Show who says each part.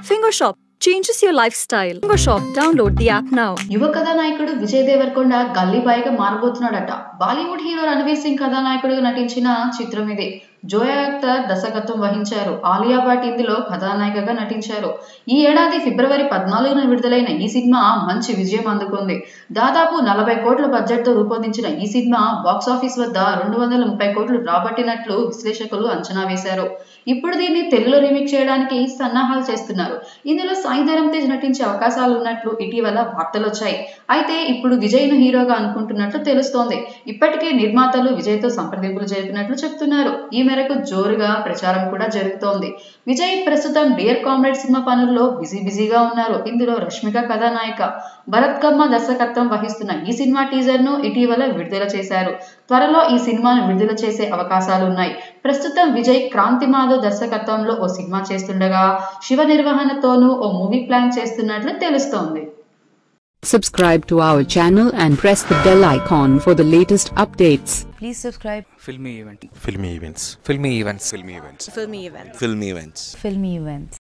Speaker 1: Finger Shop changes your lifestyle. Finger Shop, download the app now.
Speaker 2: యువ కథానాయకుడు విజయ్ దేవరకొండ గల్లీబాయ్గా మారబోతున్నాడట బాలీవుడ్ హీరో రణవీర్ సింగ్ కథానాయకుడిగా నటించిన చిత్రం ఇది జోయా అఖ్తర్ దర్శకత్వం వహించారు ఆలియా భట్ ఇందులో కథానాయికగా నటించారు ఈ ఏడాది ఫిబ్రవరి పద్నాలుగున విడుదలైన ఈ సినిమా మంచి విజయం అందుకుంది దాదాపు నలభై కోట్ల బడ్జెట్తో రూపొందించిన ఈ సినిమా బాక్సాఫీస్ వద్ద రెండు వందల ముప్పై కోట్లు రాబట్టినట్లు విశ్లేషకులు అంచనా వేశారు ఇప్పుడు దీన్ని తెలుగులో రీమేక్ చేయడానికి సన్నాహాలు చేస్తున్నారు ఇందులో సాయి ధరమ్ తేజ్ నటించే అవకాశాలు ఉన్నట్లు ఇటీవల వార్తలు వచ్చాయి అయితే ఇప్పుడు విజయ్ను హీరోగా అనుకుంటున్నట్లు తెలుస్తోంది ఇప్పటికే నిర్మాతలు విజయ్తో సంప్రదింపులు జరిపినట్లు చెప్తున్నారు ఈ మేరకు జోరుగా ప్రచారం కూడా జరుగుతోంది విజయ్ ప్రస్తుతం డియర్ కామ్రేడ్ సినిమా పనుల్లో బిజీ బిజీగా ఉన్నారు ఇందులో రష్మిక కథానాయిక భరత్ కమ్మ దర్శకత్వం వహిస్తున్న ఈ సినిమా టీజర్ ను ఇటీవల విడుదల చేశారు త్వరలో ఈ సినిమాను విడుదల చేసే అవకాశాలు ఉన్నాయి ప్రస్తుతం విజయ్ క్రాంతి మాధవ్ దర్శకత్వంలో ఓ సినిమా చేస్తుండగా శివ నిర్వహణతోనూ ఓ మూవీ ప్లాన్ చేస్తున్నట్లు తెలుస్తోంది
Speaker 3: Subscribe to our channel and press the bell icon for the latest updates.
Speaker 4: Please subscribe
Speaker 5: filmy event
Speaker 6: filmy events
Speaker 5: filmy events
Speaker 6: filmy events
Speaker 7: filmy events.
Speaker 6: filmy events
Speaker 4: Filmy Events.